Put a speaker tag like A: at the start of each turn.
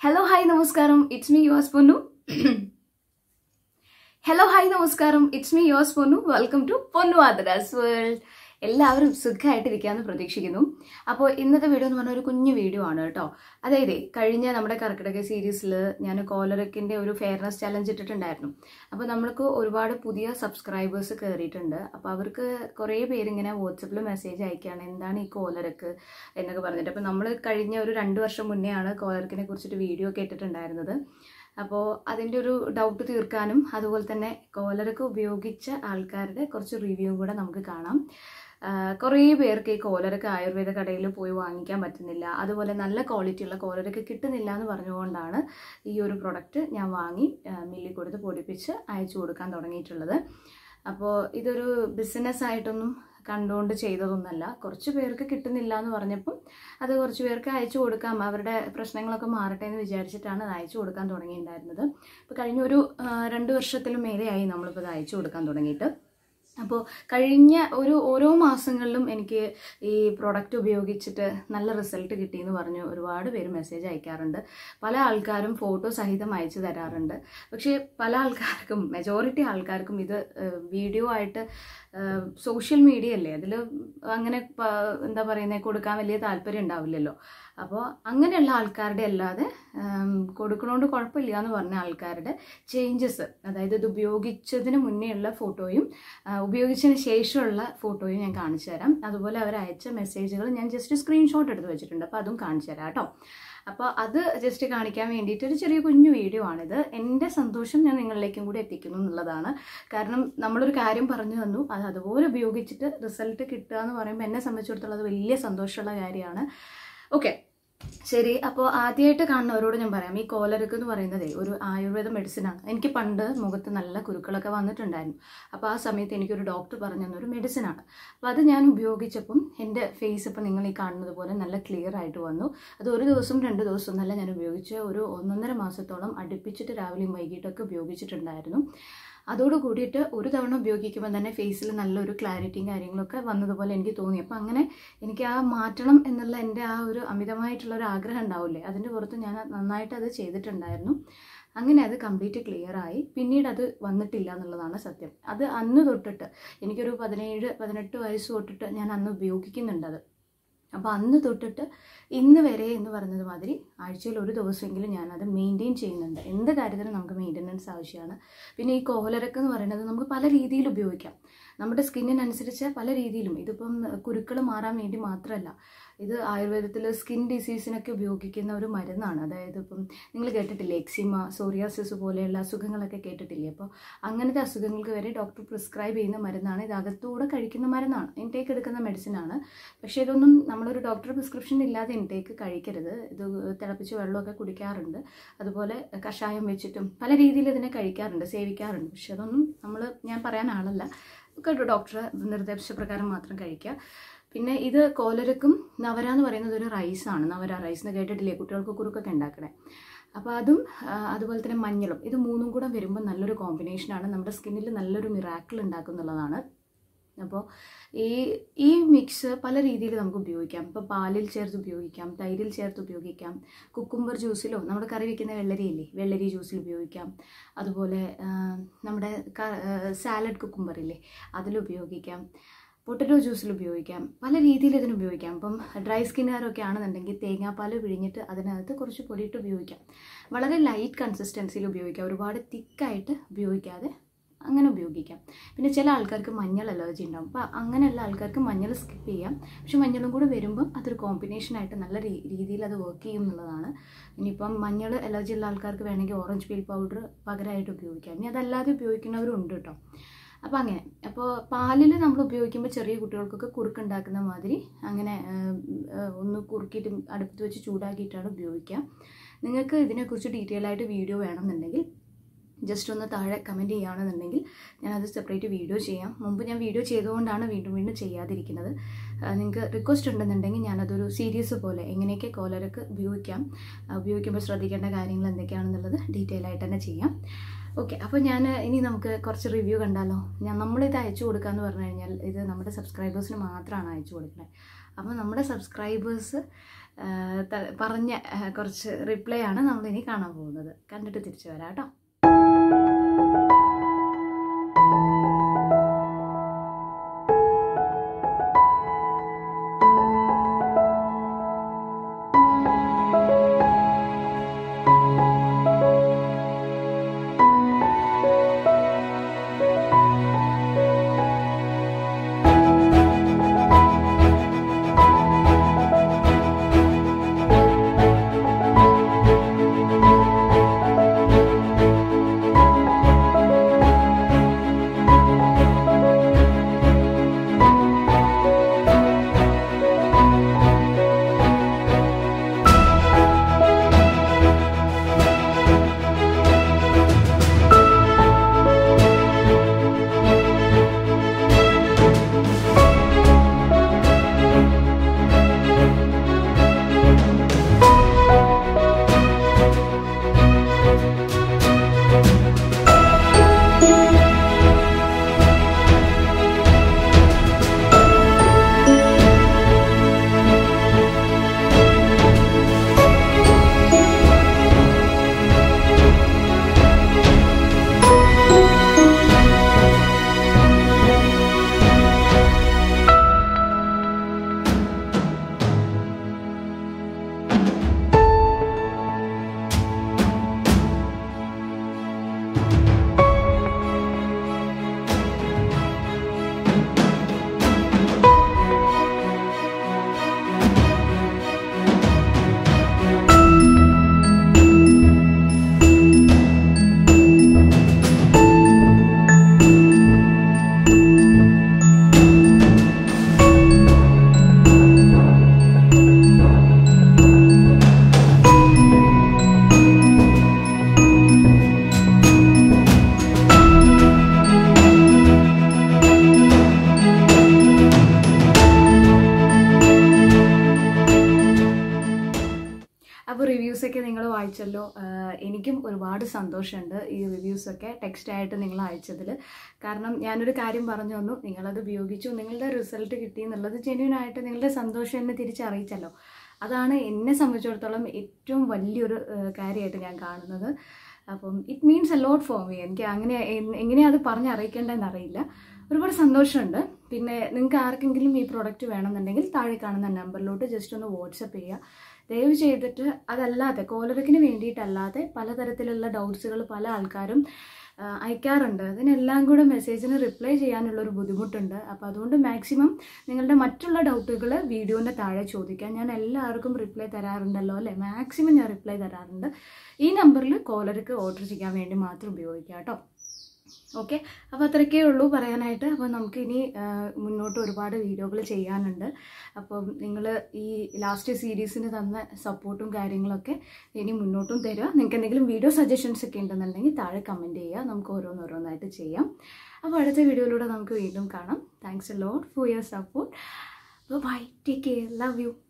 A: hello hi നമസ്കാരം it's me Yuvas Ponnu hello hi നമസ്കാരം it's me Yuvas Ponnu welcome to പൊന്നു ആദരാസ് world എല്ലാവരും സുഖമായിട്ടിരിക്കാമെന്ന് പ്രതീക്ഷിക്കുന്നു അപ്പോൾ ഇന്നത്തെ വീഡിയോ എന്ന് പറഞ്ഞാൽ ഒരു കുഞ്ഞു വീഡിയോ ആണ് കേട്ടോ അതായത് കഴിഞ്ഞ നമ്മുടെ കർക്കിടക സീരീസിൽ ഞാൻ കോലറക്കിൻ്റെ ഒരു ഫെയർനെസ് ചലഞ്ച് ഇട്ടിട്ടുണ്ടായിരുന്നു അപ്പോൾ നമ്മൾക്ക് ഒരുപാട് പുതിയ സബ്സ്ക്രൈബേഴ്സ് കയറിയിട്ടുണ്ട് അപ്പോൾ അവർക്ക് കുറേ പേരിങ്ങനെ വാട്സപ്പിൽ മെസ്സേജ് അയക്കുകയാണ് എന്താണ് ഈ കോലറക്ക് എന്നൊക്കെ പറഞ്ഞിട്ട് അപ്പോൾ നമ്മൾ കഴിഞ്ഞ ഒരു രണ്ട് വർഷം മുന്നേ ആണ് കോലറക്കിനെ കുറിച്ചിട്ട് വീഡിയോ ഒക്കെ ഇട്ടിട്ടുണ്ടായിരുന്നത് അപ്പോൾ അതിൻ്റെ ഒരു ഡൗട്ട് തീർക്കാനും അതുപോലെ തന്നെ കോലറക്ക് ഉപയോഗിച്ച ആൾക്കാരുടെ കുറച്ച് റിവ്യൂ കൂടെ നമുക്ക് കാണാം കുറേ പേർക്ക് ഈ കോലരക്ക് ആയുർവേദ കടയിൽ പോയി വാങ്ങിക്കാൻ പറ്റുന്നില്ല അതുപോലെ നല്ല ക്വാളിറ്റിയുള്ള കോലരക്ക് കിട്ടുന്നില്ല എന്ന് പറഞ്ഞുകൊണ്ടാണ് ഈ ഒരു പ്രൊഡക്റ്റ് ഞാൻ വാങ്ങി മില്ലിൽ കൊടുത്ത് പൊടിപ്പിച്ച് അയച്ചു കൊടുക്കാൻ തുടങ്ങിയിട്ടുള്ളത് അപ്പോൾ ഇതൊരു ബിസിനസ് ആയിട്ടൊന്നും കണ്ടുകൊണ്ട് ചെയ്തതൊന്നല്ല കുറച്ച് പേർക്ക് കിട്ടുന്നില്ല എന്ന് പറഞ്ഞപ്പം അത് കുറച്ച് പേർക്ക് അയച്ചു കൊടുക്കാം അവരുടെ പ്രശ്നങ്ങളൊക്കെ മാറട്ടെ എന്ന് വിചാരിച്ചിട്ടാണ് അത് അയച്ചു കൊടുക്കാൻ തുടങ്ങിയിട്ടുണ്ടായിരുന്നത് ഇപ്പോൾ കഴിഞ്ഞ ഒരു രണ്ട് വർഷത്തിലും മേലെയായി നമ്മളിപ്പോൾ ഇത് അയച്ചു കൊടുക്കാൻ തുടങ്ങിയിട്ട് അപ്പോൾ കഴിഞ്ഞ ഒരു ഓരോ മാസങ്ങളിലും എനിക്ക് ഈ പ്രോഡക്റ്റ് ഉപയോഗിച്ചിട്ട് നല്ല റിസൾട്ട് കിട്ടിയെന്ന് പറഞ്ഞ് ഒരുപാട് പേര് മെസ്സേജ് അയക്കാറുണ്ട് പല ആൾക്കാരും ഫോട്ടോ സഹിതം അയച്ചു തരാറുണ്ട് പക്ഷേ പല ആൾക്കാർക്കും മെജോറിറ്റി ആൾക്കാർക്കും ഇത് വീഡിയോ ആയിട്ട് സോഷ്യൽ മീഡിയ അല്ലേ അതിൽ അങ്ങനെ എന്താ പറയുന്നത് കൊടുക്കാൻ വലിയ താല്പര്യം ഉണ്ടാവില്ലല്ലോ അപ്പോൾ അങ്ങനെയുള്ള ആൾക്കാരുടെ അല്ലാതെ കൊടുക്കണോണ്ട് കുഴപ്പമില്ല എന്ന് പറഞ്ഞ ആൾക്കാരുടെ ചേഞ്ചസ് അതായത് ഇത് ഉപയോഗിച്ചതിന് മുന്നേ ഉള്ള ഫോട്ടോയും ഉപയോഗിച്ചതിന് ശേഷമുള്ള ഫോട്ടോയും ഞാൻ കാണിച്ചു തരാം അതുപോലെ അവർ അയച്ച മെസ്സേജുകൾ ഞാൻ ജസ്റ്റ് സ്ക്രീൻഷോട്ട് എടുത്ത് വെച്ചിട്ടുണ്ട് അപ്പോൾ അതും കാണിച്ചു തരാം കേട്ടോ അപ്പോൾ അത് ജസ്റ്റ് കാണിക്കാൻ വേണ്ടിയിട്ട് ഒരു ചെറിയ കുഞ്ഞു വീഡിയോ ആണിത് എൻ്റെ സന്തോഷം ഞാൻ നിങ്ങളിലേക്കും കൂടി എത്തിക്കുന്നു എന്നുള്ളതാണ് കാരണം നമ്മളൊരു കാര്യം പറഞ്ഞു തന്നു അത് അതുപോലെ ഉപയോഗിച്ചിട്ട് റിസൾട്ട് കിട്ടുക എന്ന് പറയുമ്പോൾ എന്നെ സംബന്ധിച്ചിടത്തോളം അത് വലിയ സന്തോഷമുള്ള കാര്യമാണ് ഓക്കെ ശരി അപ്പോൾ ആദ്യമായിട്ട് കാണുന്നവരോട് ഞാൻ പറയാം ഈ കോലരക്ക് എന്ന് പറയുന്നത് ഒരു ആയുർവേദ മെഡിസിനാണ് എനിക്ക് പണ്ട് മുഖത്ത് നല്ല കുരുക്കളൊക്കെ വന്നിട്ടുണ്ടായിരുന്നു അപ്പോൾ ആ സമയത്ത് എനിക്കൊരു ഡോക്ടർ പറഞ്ഞു തന്നൊരു മെഡിസിനാണ് അപ്പോൾ അത് ഞാൻ ഉപയോഗിച്ചപ്പം എൻ്റെ ഫേസ് ഇപ്പോൾ നിങ്ങൾ ഈ കാണുന്നത് പോലെ നല്ല ക്ലിയർ ആയിട്ട് വന്നു അത് ഒരു ദിവസം രണ്ട് ദിവസം നല്ല ഞാൻ ഉപയോഗിച്ച് ഒരു ഒന്നൊന്നര മാസത്തോളം അടുപ്പിച്ചിട്ട് രാവിലെയും വൈകിട്ടൊക്കെ ഉപയോഗിച്ചിട്ടുണ്ടായിരുന്നു അതോട് കൂടിയിട്ട് ഒരു തവണ ഉപയോഗിക്കുമ്പോൾ തന്നെ ഫേസിൽ നല്ലൊരു ക്ലാരിറ്റിയും കാര്യങ്ങളൊക്കെ വന്നതുപോലെ എനിക്ക് തോന്നി അപ്പോൾ അങ്ങനെ എനിക്ക് ആ മാറ്റണം എന്നുള്ള എൻ്റെ ആ ഒരു അമിതമായിട്ടുള്ള ഒരു ആഗ്രഹം ഉണ്ടാവില്ലേ അതിൻ്റെ പുറത്ത് ഞാൻ നന്നായിട്ട് അത് ചെയ്തിട്ടുണ്ടായിരുന്നു അങ്ങനെ അത് കംപ്ലീറ്റ് ക്ലിയർ ആയി പിന്നീട് അത് വന്നിട്ടില്ല എന്നുള്ളതാണ് സത്യം അത് അന്ന് തൊട്ടിട്ട് എനിക്കൊരു പതിനേഴ് പതിനെട്ട് വയസ്സ് തൊട്ടിട്ട് ഞാൻ അന്ന് ഉപയോഗിക്കുന്നുണ്ട് അത് അപ്പോൾ അന്ന് തൊട്ടിട്ട് ഇന്ന് വരെ എന്ന് പറഞ്ഞത് മാതിരി ആഴ്ചയിൽ ഒരു ദിവസമെങ്കിലും ഞാനത് മെയിൻറ്റെയിൻ ചെയ്യുന്നുണ്ട് എന്ത് കാര്യത്തിനും നമുക്ക് മെയിൻ്റനൻസ് ആവശ്യമാണ് പിന്നെ ഈ കോലരക്ക് എന്ന് പറയുന്നത് നമുക്ക് പല രീതിയിൽ ഉപയോഗിക്കാം നമ്മുടെ സ്കിന്നിനനുസരിച്ച് പല രീതിയിലും ഇതിപ്പം കുരുക്കൾ മാറാൻ വേണ്ടി മാത്രമല്ല ഇത് ആയുർവേദത്തിൽ സ്കിൻ ഡിസീസിനൊക്കെ ഉപയോഗിക്കുന്ന ഒരു മരുന്നാണ് അതായത് ഇപ്പം നിങ്ങൾ കേട്ടിട്ടില്ലേ എക്സിമ സോറിയാസിസ് പോലെയുള്ള അസുഖങ്ങളൊക്കെ കേട്ടിട്ടില്ലേ അപ്പോൾ അങ്ങനത്തെ അസുഖങ്ങൾക്ക് വരെ ഡോക്ടർ പ്രിസ്ക്രൈബ് ചെയ്യുന്ന മരുന്നാണ് ഇത് അകത്തൂടെ കഴിക്കുന്ന മരുന്നാണ് ഇൻടേക്ക് എടുക്കുന്ന മെഡിസിനാണ് പക്ഷേ ഇതൊന്നും നമ്മളൊരു ഡോക്ടർ പ്രിസ്ക്രിപ്ഷൻ ഇല്ലാതെ ഇൻടേക്ക് കഴിക്കരുത് ഇത് തിളപ്പിച്ച വെള്ളമൊക്കെ കുടിക്കാറുണ്ട് അതുപോലെ കഷായം വെച്ചിട്ടും പല രീതിയിൽ ഇതിനെ കഴിക്കാറുണ്ട് സേവിക്കാറുണ്ട് പക്ഷെ അതൊന്നും നമ്മൾ ഞാൻ പറയാൻ ആളല്ല ഒക്കെ ഡോക്ടർ നിർദ്ദേശപ്രകാരം മാത്രം കഴിക്കുക പിന്നെ ഇത് കോലരക്കും നവര എന്ന് പറയുന്നത് ഒരു റൈസാണ് നവര റൈസ് എന്ന് കേട്ടിട്ടില്ലേ കുട്ടികൾക്ക് കുറുക്കൊക്കെ ഉണ്ടാക്കണേ അപ്പോൾ അതും അതുപോലെ തന്നെ മഞ്ഞളും ഇത് മൂന്നും കൂടെ വരുമ്പോൾ നല്ലൊരു കോമ്പിനേഷനാണ് നമ്മുടെ സ്കിന്നിൽ നല്ലൊരു മിറാക്കിൾ ഉണ്ടാക്കുന്നുള്ളതാണ് അപ്പോൾ ഈ ഈ മിക്സ് പല രീതിയിൽ നമുക്ക് ഉപയോഗിക്കാം ഇപ്പോൾ പാലിൽ ചേർത്ത് ഉപയോഗിക്കാം തൈരിൽ ചേർത്ത് ഉപയോഗിക്കാം കുക്കുംബർ ജ്യൂസിലോ നമ്മുടെ കറി വെക്കുന്ന വെള്ളരിയില്ലേ വെള്ളരി ജ്യൂസിൽ ഉപയോഗിക്കാം അതുപോലെ നമ്മുടെ സാലഡ് കുക്കുംബർ ഇല്ലേ അതിൽ ഉപയോഗിക്കാം പൊട്ടറ്റോ ജ്യൂസിൽ ഉപയോഗിക്കാം പല രീതിയിൽ ഇതിന് ഉപയോഗിക്കാം ഇപ്പം ഡ്രൈ സ്കിന്നുകാരൊക്കെ ആണെന്നുണ്ടെങ്കിൽ തേങ്ങാപ്പാൽ പിഴിഞ്ഞിട്ട് അതിനകത്ത് കുറച്ച് പൊടിയിട്ട് ഉപയോഗിക്കാം വളരെ ലൈറ്റ് കൺസിസ്റ്റൻസിയിൽ ഉപയോഗിക്കാം ഒരുപാട് തിക്കായിട്ട് ഉപയോഗിക്കാതെ അങ്ങനെ ഉപയോഗിക്കാം പിന്നെ ചില ആൾക്കാർക്ക് മഞ്ഞൾ അലർജി ഉണ്ടാവും അപ്പോൾ അങ്ങനെയുള്ള ആൾക്കാർക്ക് മഞ്ഞൾ സ്കിപ്പ് ചെയ്യാം പക്ഷെ മഞ്ഞളും കൂടെ വരുമ്പം അതൊരു കോമ്പിനേഷനായിട്ട് നല്ല രീതിയിൽ അത് വർക്ക് ചെയ്യും എന്നുള്ളതാണ് ഇനിയിപ്പം മഞ്ഞൾ അലർജി ഉള്ള ആൾക്കാർക്ക് വേണമെങ്കിൽ ഓറഞ്ച് പീൽ പൗഡർ പകരമായിട്ട് ഉപയോഗിക്കാം ഇനി അതല്ലാതെ ഉപയോഗിക്കുന്നവരും ഉണ്ട് കേട്ടോ അപ്പോൾ അങ്ങനെ അപ്പോൾ പാലിൽ നമ്മൾ ഉപയോഗിക്കുമ്പോൾ ചെറിയ കുട്ടികൾക്കൊക്കെ കുറുക്കുണ്ടാക്കുന്ന മാതിരി അങ്ങനെ ഒന്ന് കുറുക്കിയിട്ട് അടുപ്പത്ത് വെച്ച് ചൂടാക്കിയിട്ടാണ് ഉപയോഗിക്കുക നിങ്ങൾക്ക് ഇതിനെക്കുറിച്ച് ഡീറ്റെയിൽ ആയിട്ട് വീഡിയോ വേണമെന്നുണ്ടെങ്കിൽ ജസ്റ്റ് ഒന്ന് താഴെ കമൻറ്റ് ചെയ്യുകയാണെന്നുണ്ടെങ്കിൽ ഞാനത് സെപ്പറേറ്റ് വീഡിയോ ചെയ്യാം മുമ്പ് ഞാൻ വീഡിയോ ചെയ്തുകൊണ്ടാണ് വീണ്ടും വീണ്ടും ചെയ്യാതിരിക്കുന്നത് നിങ്ങൾക്ക് റിക്വസ്റ്റ് ഉണ്ടെന്നുണ്ടെങ്കിൽ ഞാനതൊരു സീരീസ് പോലെ എങ്ങനെയൊക്കെ കോലർക്ക് ഉപയോഗിക്കാം ആ, ഉപയോഗിക്കുമ്പോൾ ശ്രദ്ധിക്കേണ്ട കാര്യങ്ങൾ എന്തൊക്കെയാണെന്നുള്ളത് ഡീറ്റെയിൽ ആയിട്ട് തന്നെ ചെയ്യാം ഓക്കെ അപ്പോൾ ഞാൻ ഇനി നമുക്ക് കുറച്ച് റിവ്യൂ കണ്ടാലോ ഞാൻ നമ്മളിത് അയച്ചു കൊടുക്കാന്ന് പറഞ്ഞു കഴിഞ്ഞാൽ ഇത് നമ്മുടെ സബ്സ്ക്രൈബേഴ്സിന് മാത്രമാണ് അയച്ചു കൊടുക്കുന്നത് അപ്പോൾ നമ്മുടെ സബ്സ്ക്രൈബേഴ്സ് പറഞ്ഞ ആ, കുറച്ച് റിപ്ലൈ ആണ് നമ്മളിനി കാണാൻ പോകുന്നത് കണ്ടിട്ട് തിരിച്ചു വരാം കേട്ടോ അപ്പോൾ റിവ്യൂസൊക്കെ നിങ്ങൾ വായിച്ചല്ലോ ആഹ് എനിക്കും ഒരുപാട് സന്തോഷമുണ്ട് ഈ റിവ്യൂസൊക്കെ ടെക്സ്റ്റായിട്ട് നിങ്ങൾ അയച്ചതിൽ കാരണം ഞാനൊരു കാര്യം പറഞ്ഞു തന്നു നിങ്ങളത് ഉപയോഗിച്ചു നിങ്ങളുടെ റിസൾട്ട് കിട്ടി എന്നുള്ളത് ജെന്യൂൻ ആയിട്ട് നിങ്ങളുടെ സന്തോഷം എന്നെ തിരിച്ചറിയിച്ചല്ലോ അതാണ് എന്നെ സംബന്ധിച്ചിടത്തോളം ഏറ്റവും വലിയൊരു കാര്യമായിട്ട് ഞാൻ കാണുന്നത് അപ്പം it means a lot for me എനിക്ക് അങ്ങനെ എ- എങ്ങനെയാ അത് പറഞ്ഞറിയിക്കേണ്ടതെന്ന് അറിയില്ല ഒരുപാട് സന്തോഷമുണ്ട് പിന്നെ നിങ്ങൾക്ക് ആർക്കെങ്കിലും ഈ പ്രോഡക്റ്റ് വേണമെന്നുണ്ടെങ്കിൽ താഴെ കാണുന്ന നമ്പറിലോട്ട് ജസ്റ്റ് ഒന്ന് വാട്സപ്പ് ചെയ്യുക ദയവ് ചെയ്തിട്ട് അതല്ലാതെ കോലറിക്കിന് വേണ്ടിയിട്ടല്ലാതെ പലതരത്തിലുള്ള ഡൗട്ട്സുകൾ പല ആൾക്കാരും ആ, അയക്കാറുണ്ട് അതിനെല്ലാം കൂടെ മെസ്സേജിന് റിപ്ലൈ ചെയ്യാനുള്ളൊരു ബുദ്ധിമുട്ടുണ്ട് അപ്പോൾ അതുകൊണ്ട് മാക്സിമം നിങ്ങളുടെ മറ്റുള്ള ഡൗട്ടുകൾ വീഡിയോൻ്റെ താഴെ ചോദിക്കാം ഞാൻ എല്ലാവർക്കും റിപ്ലൈ തരാറുണ്ടല്ലോ അല്ലേ മാക്സിമം ഞാൻ റിപ്ലൈ തരാറുണ്ട് ഈ നമ്പറിൽ കോലർക്ക് ഓർഡർ ചെയ്യാൻ വേണ്ടി മാത്രം ഉപയോഗിക്കാം കേട്ടോ ഓക്കെ അപ്പോൾ അത്രയ്ക്കേ ഉള്ളൂ പറയാനായിട്ട് അപ്പോൾ നമുക്കിനി ആ, മുന്നോട്ട് ഒരുപാട് വീഡിയോകൾ ചെയ്യാനുണ്ട് അപ്പം നിങ്ങൾ ഈ ലാസ്റ്റ് സീരീസിന് തന്ന സപ്പോർട്ടും കാര്യങ്ങളൊക്കെ ഇനി മുന്നോട്ടും തരിക നിങ്ങൾക്ക് എന്തെങ്കിലും വീഡിയോ സജഷൻസ് ഒക്കെ ഉണ്ടെന്നുണ്ടെങ്കിൽ താഴെ കമൻറ്റ് ചെയ്യുക നമുക്ക് ഓരോന്നോരോന്നായിട്ട് ചെയ്യാം അപ്പോൾ അടുത്ത വീഡിയോയിലൂടെ നമുക്ക് വീണ്ടും കാണാം thanks a lot for your support bye take care love U